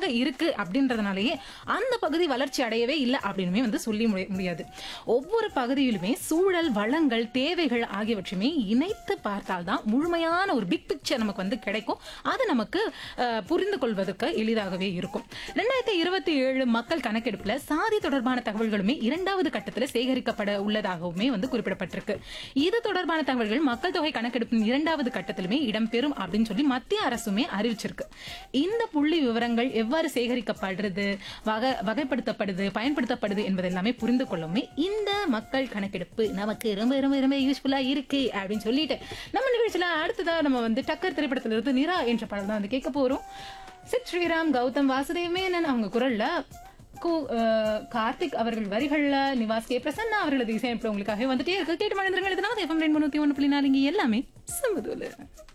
குறைவாக இருக்கு அப்படின்றதுனாலயே அந்த பகுதி வளர்ச்சி அடையவே இல்லை அப்படின்னுமே வந்து சொல்லி முடி- முடியாது ஒவ்வொரு பகுதியிலுமே சூழல் வளங்கள் தேவைகள் ஆகியவற்றையுமே இணைத்து பார்த்தால்தான் முழுமையான ஒரு பிக் பிக்சர் நமக்கு வந்து கிடைக்கும் அது நமக்கு அஹ், புரிந்து கொள்வதற்கு எளிதாகவே இருக்கும் ரெண்டாயிரத்தி இருபத்தி ஏழு மக்கள் கணக்கெடுப்புல சாதி தொடர்பான தகவல்களுமே இரண்டாவது கட்டத்தில் சேகரிக்கப்பட உள்ளதாகவுமே வந்து குறிப்பிடப்பட்டிருக்கு இது தொடர்பான தகவல்கள் மக்கள் தொகை கணக்கெடுப்பின் இரண்டாவது கட்டத்திலுமே இடம்பெறும் அப்படின்னு சொல்லி மத்திய அரசுமே அறிவிச்சிருக்கு இந்த புள்ளி விவரங்கள் எவ்வாறு சேகரிக்கப்படுறது வகை வகைப்படுத்தப்படுது பயன்படுத்தப்படுது என்பதெல்லாமே புரிந்து கொள்ளவுமே இந்த மக்கள் கணக்கெடுப்பு நமக்கு ரொம்ப ரொம்ப ரொம்ப யூஸ்ஃபுல்லா இருக்கு அப்படின்னு சொல்லிட்டு நம்ம நிகழ்ச்சியில அடுத்ததா நம்ம வந்து டக்கர் திரைப்படத்துல இருந்து நிரா என்ற பாடல் தான் வந்து கேட்க போறோம் சித் ஸ்ரீராம் கௌதம் வாசுதேவ் மேனன் அவங்க குரல்ல கு அஹ், கார்த்திக் அவர்கள் வரிகள்ல நிவாஸ் கே பிரசன்னா அவர்களது இசையமைப்பு உங்களுக்காக வந்துட்டே இருக்கு கேட்டு மனிதர்கள் எதனாவது எஃப்எம் ரெண்டு முன்னூத்தி ஒன்று புள்ளி நாலு இங்க எல்லாமே சமதுல